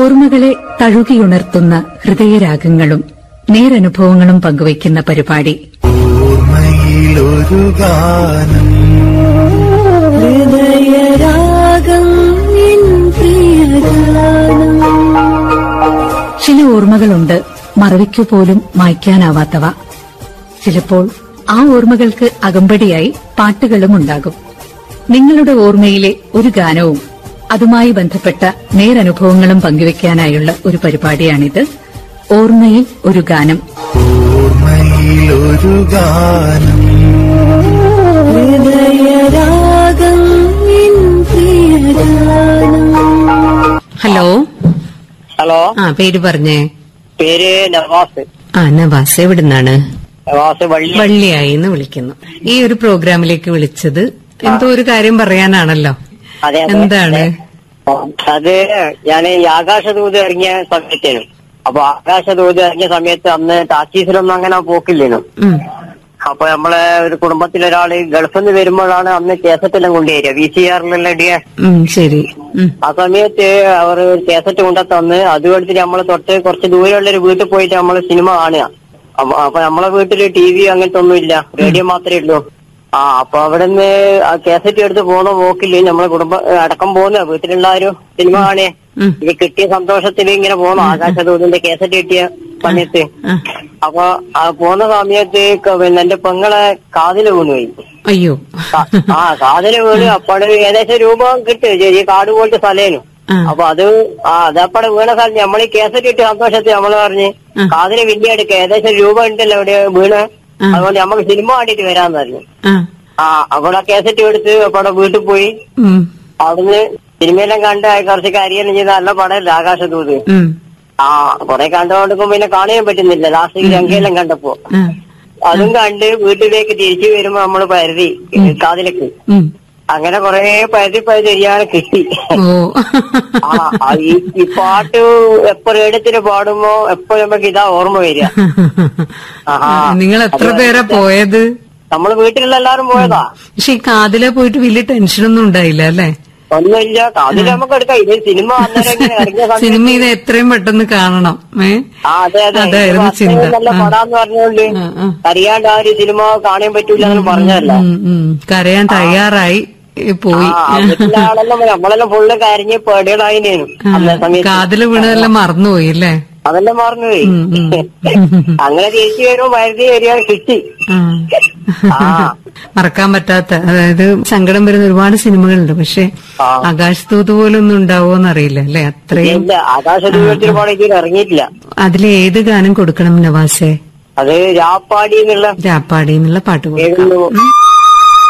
ഓർമ്മകളെ തഴുകിയുണർത്തുന്ന ഹൃദയരാഗങ്ങളും നേരനുഭവങ്ങളും പങ്കുവയ്ക്കുന്ന പരിപാടി ഓർമ്മയിലൊരു ഗാനം ഹൃദയരാഗം എൻ പ്രിയഗാനം ചില ഓർമ്മകളുണ്ട് മറവിക്കു പോലും മായ്ക്കാനാവാത്തവ ചിലപ്പോൾ ആ ഓർമ്മകൾക്ക് അകമ്പടിയായി പാട്ടുകളും ഉണ്ടാകും നിങ്ങളുടെ ഓർമ്മയിലെ ഒരു ഗാനവും അതുമായി ബന്ധപ്പെട്ട നേരനുഭവങ്ങളും പങ്കുവയ്ക്കാനായുള്ള ഒരു പരിപാടിയാണിത് ഓർമ്മയിൽ ഒരു ഗാനം ഓർമ്മയിലൊരു ഗാനം ഹൃദയരാഗം എൻ പ്രിയഗാനം ഹലോ ഹലോ ആ പേര് പറഞ്ഞേ പേര് നവാസ് ആ നവാസ് എവിടുന്നാണ് നവാസ് വള്ളി വള്ളിയായി എന്ന് വിളിക്കുന്നു ഈ ഒരു പ്രോഗ്രാമിലേക്ക് വിളിച്ചത് എന്തോ ഒരു കാര്യം പറയാനാണല്ലോ അതെ അതെ. എന്താണ് അത് ഞാൻ ഈ ആകാശദൂത് ഇറങ്ങിയ സമയത്തേനു അപ്പൊ ആകാശദൂത് ഇറങ്ങിയ സമയത്ത് അന്ന് ടാക്കീസിലൊന്നും അങ്ങനെ പോക്കില്ലേനു ഉം, അപ്പൊ നമ്മളെ ഒരു കുടുംബത്തിലൊരാള് ഗൾഫിൽ നിന്ന് വരുമ്പോഴാണ് അന്ന് കേസറ്റെല്ലാം കൊണ്ടുവരിക വി സി ആറിലുള്ള ഇടിയ ഉം, ശരി ഉം, ആ സമയത്ത് അവർ ഒരു കേസറ്റ് കൊണ്ടു തന്ന് അത് എടുത്തിട്ട് നമ്മള് തൊട്ട് കുറച്ച് ദൂരെയുള്ള ഒരു വീട്ടിൽ പോയിട്ട് നമ്മള് സിനിമ കാണുക അപ്പൊ അപ്പൊ നമ്മളെ വീട്ടില് ടി വി അങ്ങനത്തെ ഒന്നുമില്ല റേഡിയോ മാത്രമേ ഉള്ളൂ ആ അപ്പൊ അവിടെ നിന്ന് ആ കേസറ്റ് എടുത്ത് പോകുന്ന പോക്കില് നമ്മളെ കുടുംബ അടക്കം പോകുന്ന വീട്ടിലുള്ള ഒരു സിനിമ കാണുക ഉം. ഇത് കിട്ടിയ സന്തോഷത്തിൽ ഇങ്ങനെ പോകുന്നു ആകാശദൂതിന്റെ കേസറ്റ് കിട്ടിയ സമയത്ത് ആ, അപ്പൊ ആ പോകുന്ന സമയത്ത് ക- പിന്നെ എന്റെ പെങ്ങളെ കാതില് വീണുപോയി അയ്യോ ആ, ആ കാതില് വീണ് അപ്പാട് ഏകദേശം രൂപ കിട്ടും ചെറിയ കാട് പോലത്തെ സ്ഥലേനു ആ. അപ്പൊ അത് ആ അതപ്പടെ വീണ സ്ഥലം നമ്മളീ കേസറ്റ് കിട്ടിയ സന്തോഷത്തിൽ നമ്മള് പറഞ്ഞ് ആ. കാതിന് വലിയ എടുക്ക ഏകദേശം രൂപ ഉണ്ടല്ലോ ഇവിടെ വീണ് ആ. അതുകൊണ്ട് നമുക്ക് സിനിമ കണ്ടിട്ട് വരാന്ന് പറഞ്ഞു ആ, ആ അവിടെ കേസറ്റ് എടുത്ത് അപ്പടെ വീട്ടിൽ പോയി ഉം, അവിടുന്ന് സിനിമയെല്ലാം കണ്ട് കുറച്ച് കാര്യമെല്ലാം ചെയ്ത് നല്ല പടമല്ല ആകാശദൂത് ഉം, ആ കൊറേ കണ്ടുകൊണ്ടിരിക്കും പിന്നെ കാണാൻ പറ്റുന്നില്ല ലാസ്റ്റ് രംഗയെല്ലാം കണ്ടപ്പോ ആ, അതും കണ്ട് വീട്ടിലേക്ക് തിരിച്ചു വരുമ്പോ നമ്മള് പരുതി കാതിലേക്ക് ഉം. അങ്ങനെ കൊറേ പരുതി പരുതി എരിയാൻ കിട്ടി ഓ ആ ആ, ഈ ഈ പാട്ട് എപ്പോ റേഡിയത്തിന് പാടുമ്പോ എപ്പോ നമുക്ക് ഇതാ ഓർമ്മ വരിക ആഹാ. നിങ്ങൾ എത്ര പേരാ പോയത് നമ്മള് വീട്ടിലുള്ള എല്ലാരും പോയതാ പക്ഷെ ഈ കാതിലെ പോയിട്ട് വലിയ ടെൻഷനൊന്നും ഉണ്ടായില്ല അല്ലേ ഒന്നുമില്ല അതിൽ നമുക്ക് എടുക്കാം ഇത് സിനിമ അന്നേരം ഇങ്ങനെ ഇറങ്ങിയ സമയത്ത് സിനിമ ഇത് എത്രയും പെട്ടെന്ന് കാണണം ഏ ആ അതെ അതെ ഇത് അതായിരുന്നു അത്രയും ചിന്ത നല്ല ആ. പടാന്ന് പറഞ്ഞോണ്ട് ആ, ആ. അറിയാണ്ട് ആ ഒരു സിനിമ കാണാൻ പറ്റൂല എന്ന് പറഞ്ഞതല്ല ഉം, ഉം. കരയാൻ തയ്യാറായി ഏ, പോയി ആ വീട്ടിലെ ആളെല്ലാം നമ്മളെല്ലാം ഫുള്ള് കരഞ്ഞ് പേടികളായിനേനു അന്നേ സമയത്ത് കാതില് വീണതെല്ലാം മറന്നുപോയി അല്ലേ അതെല്ലാം മറന്നുപോയി ഉം, ഉം. അങ്ങനെ തിരിച്ചു വരുമ്പോ മരുതി വരികയാണ് കിട്ടി ആ. ആ. മറക്കാൻ പറ്റാത്ത അതായത് സങ്കടം വരുന്ന ഒരുപാട് സിനിമകളുണ്ട് പക്ഷെ ആ. ആകാശത്തൂത് പോലും ഒന്നും ഉണ്ടാവോന്ന് അറിയില്ല അല്ലെ അത്രയും ഇല്ല ആകാശ ദൂരത്തിൽ പാടെ ഇതുവരെ ഇറങ്ങിയിട്ടില്ല അതിലെ ഏത് ഗാനം കൊടുക്കണം നവാസെ അത് രാപ്പാടി എന്നുള്ള രാപ്പാടി എന്നുള്ള പാട്ട് കൊടുക്കാം ഏതെങ്കിലും